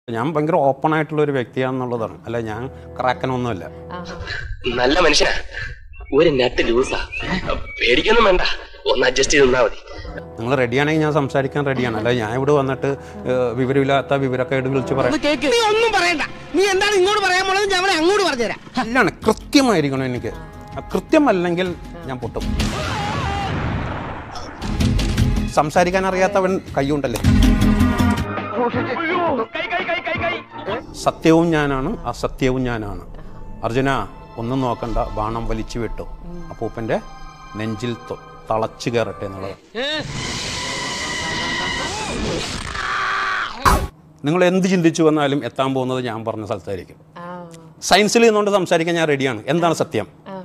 ഞാൻ ഭയങ്കര ഓപ്പൺ ആയിട്ടുള്ള ഒരു വ്യക്തിയാണെന്നുള്ളതാണ് അല്ല ഞാൻ ക്രാക്കനൊന്നുമല്ല നല്ല മനുഷ്യനാ ഒരു നെറ്റ് ലൂസാ പേടിക്കൊന്നും വേണ്ട ഒന്ന് അഡ്ജസ്റ്റ് ചെയ്ത് നിന്നാ മതി നിങ്ങൾ റെഡിയാണെങ്കിൽ ഞാൻ സംസാരിക്കാൻ റെഡിയാണ് അല്ല ഞാൻ ഇവിടെ വന്നിട്ട് ഏഹ്, വിവരമില്ലാത്ത വിവരക്കേട് വിളിച്ച് പറയാം നീ ഒന്നും പറയണ്ട നീ എന്താണ് ഇങ്ങോട്ട് പറയാൻ പോണത് ഞാൻ അവനെ അങ്ങോട്ട് പറഞ്ഞുതരാം അല്ലാണ് കൃത്യമായിരിക്കണം എനിക്ക് ആ കൃത്യമല്ലെങ്കിൽ ഞാൻ പൊട്ടും സംസാരിക്കാൻ അറിയാത്തവൻ കൈയുണ്ടല്ലേ സത്യവും ഞാനാണ് അസത്യവും ഞാനാണ് അർജുന ഒന്നും നോക്കണ്ട ബാണം വലിച്ചു വിട്ടു അപ്പൂപ്പന്റെ നെഞ്ചിൽ ത- തളച്ചു കയറട്ടെ എന്നുള്ളത് നിങ്ങൾ എന്ത് ചിന്തിച്ചു വന്നാലും എത്താൻ പോകുന്നത് ഞാൻ പറഞ്ഞ സ്ഥലത്തായിരിക്കും സയൻസിൽ നിന്നുകൊണ്ട് സംസാരിക്കാൻ ഞാൻ റെഡിയാണ് എന്താണ് സത്യം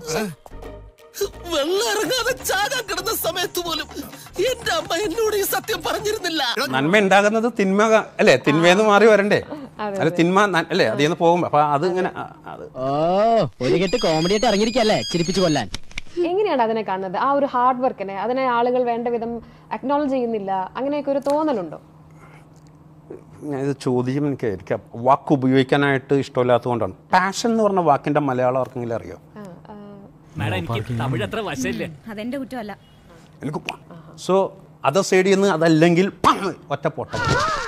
വെള്ളം ഇറങ്ങാതെ ചാകാൻ കിടന്ന സമയത്ത് പോലും എന്റെ അമ്മ എന്നോട് ഈ സത്യം പറഞ്ഞിരുന്നില്ല നന്മ ഉണ്ടാകുന്നത് തിന്മ ക- അല്ലേ തിന്മയെന്ന് മാറി വരണ്ടേ അല്ല തിന്മ ന- അല്ലേ അതിൽ നിന്ന് പോകുമ്പോ അപ്പൊ അത് ഇങ്ങനെ ആ, അത് ഓ ഒരു കെട്ട് കോമഡി ആയിട്ട് ഇറങ്ങിയിരിക്കല്ലേ ചിരിപ്പിച്ചു കൊല്ലാൻ എങ്ങനെയാണ് അതിനെ കാണുന്നത് ആ ഒരു ഹാർഡ് വർക്കിനെ അതിനെ ആളുകൾ വേണ്ട വിധം അക്നോളജ് ചെയ്യുന്നില്ല അങ്ങനെയൊക്കെ ഒരു തോന്നലുണ്ടോ ഞാൻ ഇത് ചോദ്യം എനിക്ക് എനിക്ക് വാക്ക് ഉപയോഗിക്കാനായിട്ട് ഇഷ്ടമില്ലാത്തതുകൊണ്ടാണ് പാഷൻ എന്ന് പറഞ്ഞ വാക്കിന്റെ മലയാളം ആർക്കെങ്കിലും അറിയോ മാഡം എനിക്ക് തമിഴ് അത്ര വശമില്ല അതെന്റെ കുറ്റമല്ല എനിക്ക് സോ അതർ സൈഡിൽ നിന്ന് അതല്ലെങ്കിൽ പം, ഒറ്റ പൊട്ടം